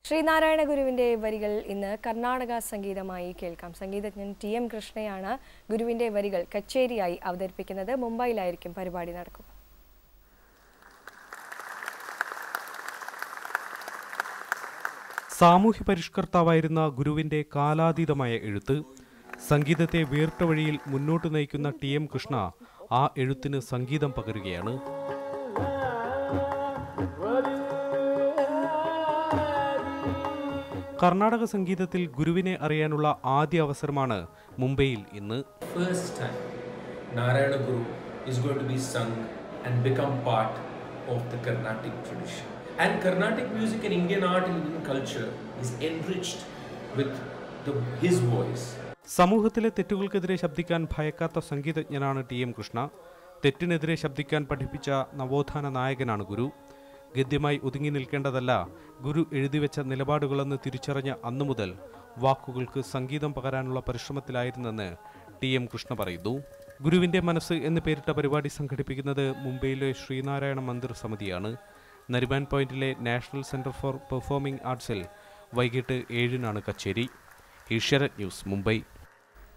ശ്രീനാരായണ ഗുരുവിന്റെ വരികൾ ഇന്ന് കർണാടക സംഗീതമായി കേൾക്കാം സംഗീതജ്ഞൻ ടി എം കൃഷ്ണയാണ് ഗുരുവിന്റെ വരികൾ കച്ചേരിയായി അവതരിപ്പിക്കുന്നത് മുംബൈയിലായിരിക്കും പരിപാടി നടക്കുക സാമൂഹ്യ പരിഷ്കർത്താവായിരുന്ന ഗുരുവിന്റെ കാലാതീതമായ എഴുത്ത് സംഗീതത്തെ വേറിട്ട വഴിയിൽ മുന്നോട്ട് നയിക്കുന്ന ടി എം കൃഷ്ണ ആ എഴുത്തിന് സംഗീതം പകരുകയാണ് കർണാടക സംഗീതത്തിൽ ഗുരുവിനെ അറിയാനുള്ള ആദ്യ അവസരമാണ് മുംബൈയിൽ ഇന്ന് first time Narayana Guru is going to be sung and become part of the Carnatic tradition. And Carnatic music and Indian art and Indian culture is enriched with the, his voice. സമൂഹത്തിലെ തെറ്റുകൾക്കെതിരെ ശബ്ദിക്കാൻ ഭയക്കാത്ത സംഗീതജ്ഞനാണ് T M Krishna തെറ്റിനെതിരെ ശബ്ദിക്കാൻ പഠിപ്പിച്ച നവോത്ഥാന നായകനാണ് ഗുരു ഗദ്യമായി ഒതുങ്ങി നിൽക്കേണ്ടതല്ല ഗുരു എഴുതിവെച്ച നിലപാടുകളെന്ന് തിരിച്ചറിഞ്ഞ അന്നു മുതൽ വാക്കുകൾക്ക് സംഗീതം പകരാനുള്ള പരിശ്രമത്തിലായിരുന്നെന്ന് ടി എം കൃഷ്ണ പറയുന്നു ഗുരുവിന്റെ മനസ്സ് എന്ന് പേരിട്ട പരിപാടി സംഘടിപ്പിക്കുന്നത് മുംബൈയിലെ ശ്രീനാരായണ മന്ദിർ സമിതിയാണ് നരിമാൻ പോയിന്റിലെ നാഷണൽ സെന്റർ ഫോർ പെർഫോമിംഗ് ആർട്സിൽ വൈകിട്ട് ഏഴിനാണ് കച്ചേരി ഏഷ്യാനെറ്റ് ന്യൂസ് മുംബൈ